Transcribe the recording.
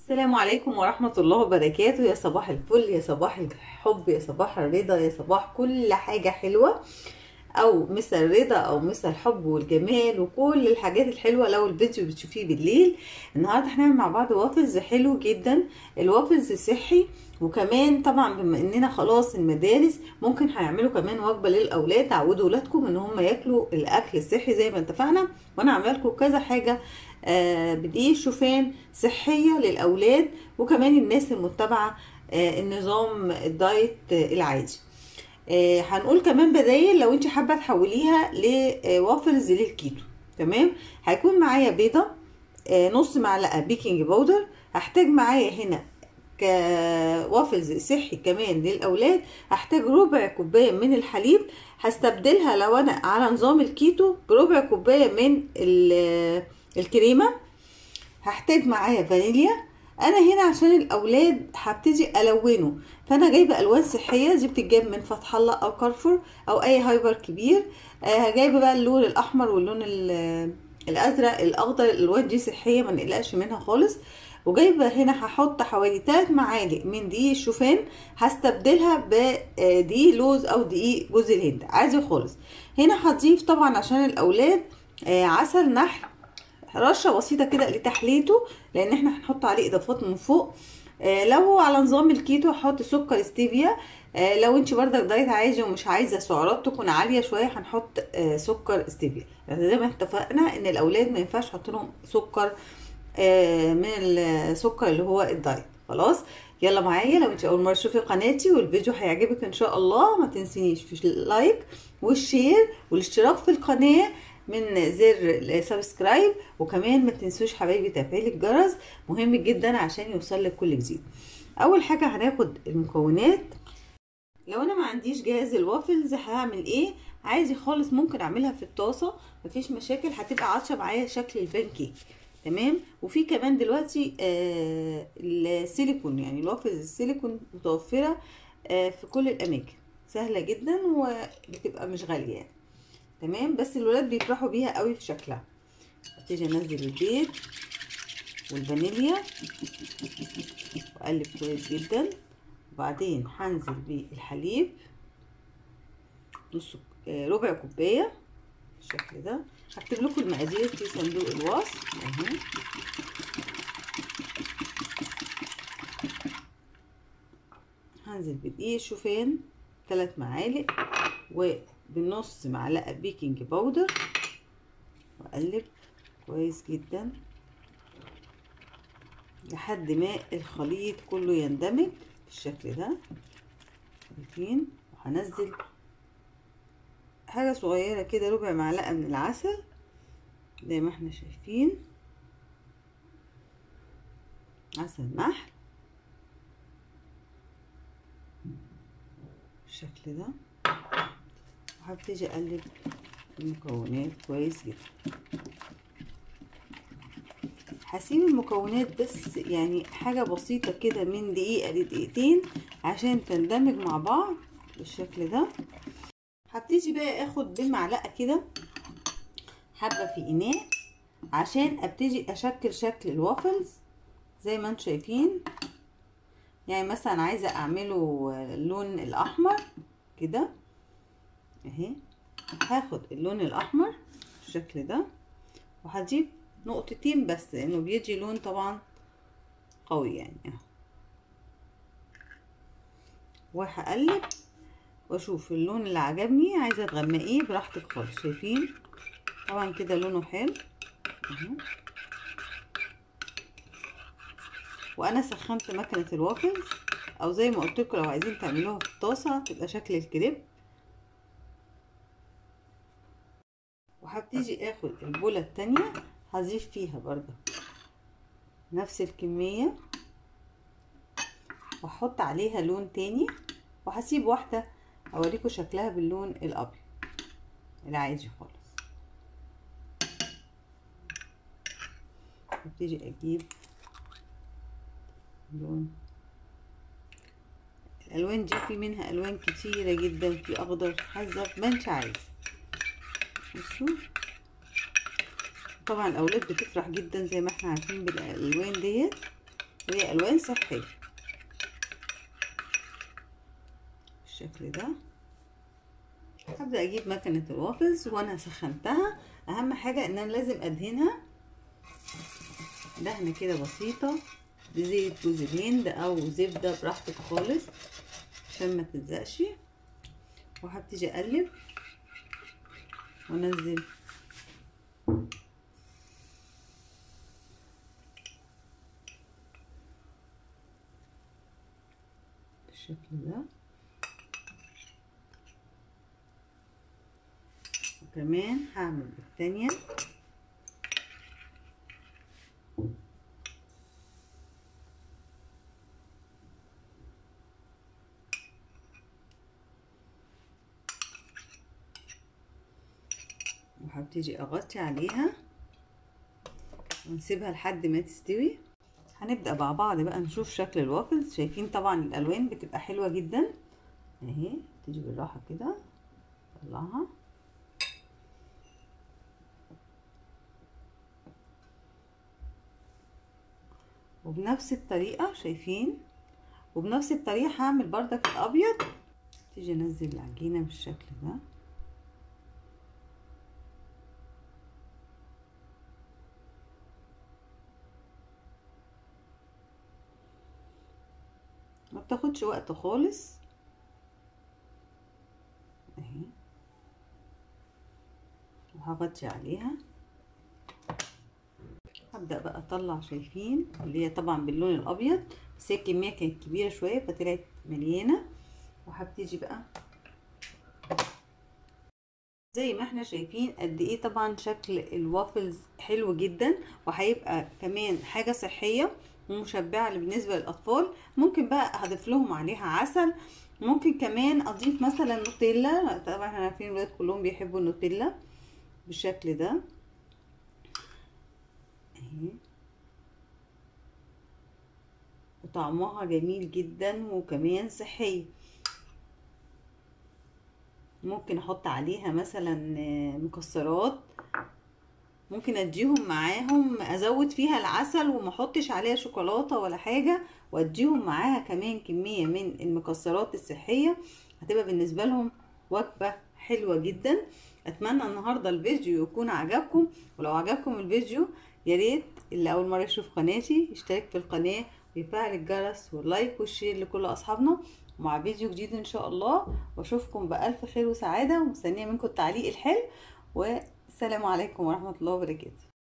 السلام عليكم ورحمة الله وبركاته يا صباح الفل يا صباح الحب يا صباح الرضا يا صباح كل حاجة حلوة او مثل الرضا او مثل الحب والجمال وكل الحاجات الحلوة لو الفيديو بتشوفيه بالليل النهاردة هنعمل مع بعض وافلز حلو جدا الوافلز صحي وكمان طبعا بما اننا خلاص المدارس ممكن هيعملوا كمان وجبه للاولاد تعودوا ولادكم ان هم ياكلوا الاكل الصحي زي ما اتفقنا وانا عامله لكم كذا حاجه آه بدقيق شوفان صحيه للاولاد وكمان الناس المتبعه آه النظام الدايت آه العادي آه هنقول كمان بدايل لو انت حابه تحوليها لوافلز للكيتو تمام هيكون معايا بيضه آه نص معلقه بيكنج باودر هحتاج معايا هنا كوافلز صحي كمان للاولاد هحتاج ربع كوبايه من الحليب هستبدلها لو انا على نظام الكيتو بربع كوبايه من الكريمه هحتاج معايا فانيليا انا هنا عشان الاولاد هبتدي الونه فانا جايبه الوان صحيه دي بتتجاب من فتح الله او كارفور او اي هايبر كبير آه جايبه بقى اللون الاحمر واللون الازرق الاخضر الالوان دي صحيه ما نقلقش منها خالص وجايبه هنا هحط حوالي 3 معالق من دقيق الشوفان هستبدلها بدقيق لوز او دقيق جوز الهند عادي خالص هنا هضيف طبعا عشان الاولاد عسل نحل رشه بسيطه كده لتحليته لان احنا هنحط عليه اضافات من فوق لو هو على نظام الكيتو هحط سكر ستيفيا لو انت بردك دايت عادي ومش عايزه سعرات تكون عاليه شويه هنحط سكر ستيفيا يعني زي ما اتفقنا ان الاولاد ما ينفعش احط لهم سكر من السكر اللي هو الدايت خلاص يلا معايا لو انت اول مره تشوفي قناتي والفيديو هيعجبك ان شاء الله ما تنسينيش في اللايك والشير والاشتراك في القناه من زر سبسكرايب وكمان ما تنسوش حبايبي تفعيل الجرس مهم جدا عشان يوصل لك كل جديد اول حاجه هناخد المكونات لو انا ما عنديش جهاز الوافلز هعمل ايه عادي خالص ممكن اعملها في الطاسه مفيش مشاكل هتبقى عطشه معايا شكل البان كيك تمام وفي كمان دلوقتي آه السيليكون يعني الوافلز السيليكون متوفره آه في كل الاماكن سهله جدا وبتبقى مش غاليه يعني تمام بس الولاد بيفرحوا بيها قوي في شكلها ابتدي انزل البيض والفانيليا واقلب كويس جدا وبعدين هنزل بالحليب نص آه ربع كوبايه بالشكل ده هكتب لكم المقادير في صندوق الوصف اهي هنزل بدقيق شوفان ثلاث معالق وبنص معلقه بيكنج باودر واقلب كويس جدا لحد ما الخليط كله يندمج بالشكل ده شايفين وهنزل حاجة صغيرة كده ربع معلقة من العسل زي ما احنا شايفين عسل نحل بالشكل ده وهبتدي اقلب المكونات كويس جدا هسيب المكونات بس يعني حاجة بسيطة كده من دقيقة لدقيقتين عشان تندمج مع بعض بالشكل ده هبتدي بقى اخد بالمعلقه كده حبه في اناء عشان ابتدي اشكل شكل الوافلز زي ما انتم شايفين يعني مثلا عايزه اعمله اللون الاحمر كده اهي هاخد اللون الاحمر بالشكل ده وهجيب نقطتين بس لانه بيدي لون طبعا قوي يعني اهو وهقلب واشوف اللون اللي عجبني عايزه تغمقيه براحتك خالص شايفين طبعا كده لونه حلو اهو وانا سخنت مكنه الوافلز او زي ما قلت لكم لو عايزين تعملوها في الطاسه تبقى شكل الكريب وهبتدي اخد البوله التانية هضيف فيها برضه نفس الكميه واحط عليها لون تاني وهسيب واحده اوريكم شكلها باللون الابيض العادي خالص ابتدي اجيب لون الالوان دي في منها الوان كتيره جدا في اخضر حزق ما انت عايز بصوا طبعا الاولاد بتفرح جدا زي ما احنا عارفين بالالوان ديت وهي الوان صحيه بالشكل ده هبدا اجيب مكنه الوافلز وانا سخنتها اهم حاجه ان انا لازم ادهنها دهنه كده بسيطه بزيت جوز الهند او زبده براحتك خالص عشان ما تلزقش وهبتدي اقلب وانزل بالشكل ده وكمان هعمل التانية وهبتدي اغطي عليها ونسيبها لحد ما تستوي هنبدأ مع بعض بقى نشوف شكل الوافلز شايفين طبعا الالوان بتبقى حلوة جدا اهي تيجي بالراحة كده طلعها وبنفس الطريقة شايفين وبنفس الطريقة هعمل بردك الابيض تيجي انزل العجينة بالشكل ده ما بتاخدش وقت خالص اهي وهغطي عليها هبدأ بقى اطلع شايفين اللي هي طبعا باللون الابيض بس هي الكمية كانت كبيرة شوية فطلعت مليانة وهبتدي بقى زي ما احنا شايفين قد ايه طبعا شكل الوافلز حلو جدا وهيبقى كمان حاجة صحية ومشبعة بالنسبة للأطفال ممكن بقى هضيف لهم عليها عسل ممكن كمان أضيف مثلا نوتيلا طبعا احنا عارفين الولاد كلهم بيحبوا النوتيلا بالشكل ده اهي وطعمها جميل جدا وكمان صحي ممكن احط عليها مثلا مكسرات ممكن اديهم معاهم ازود فيها العسل وما احطش عليها شوكولاته ولا حاجه واديهم معاها كمان كميه من المكسرات الصحيه هتبقى بالنسبه لهم وجبه حلوه جدا اتمنى النهارده الفيديو يكون عجبكم ولو عجبكم الفيديو يا ريت اللي اول مره يشوف قناتي يشترك في القناه ويفعل الجرس واللايك والشير لكل اصحابنا مع فيديو جديد ان شاء الله واشوفكم بالف خير وسعاده ومستنيه منكم التعليق الحلو والسلام عليكم ورحمه الله وبركاته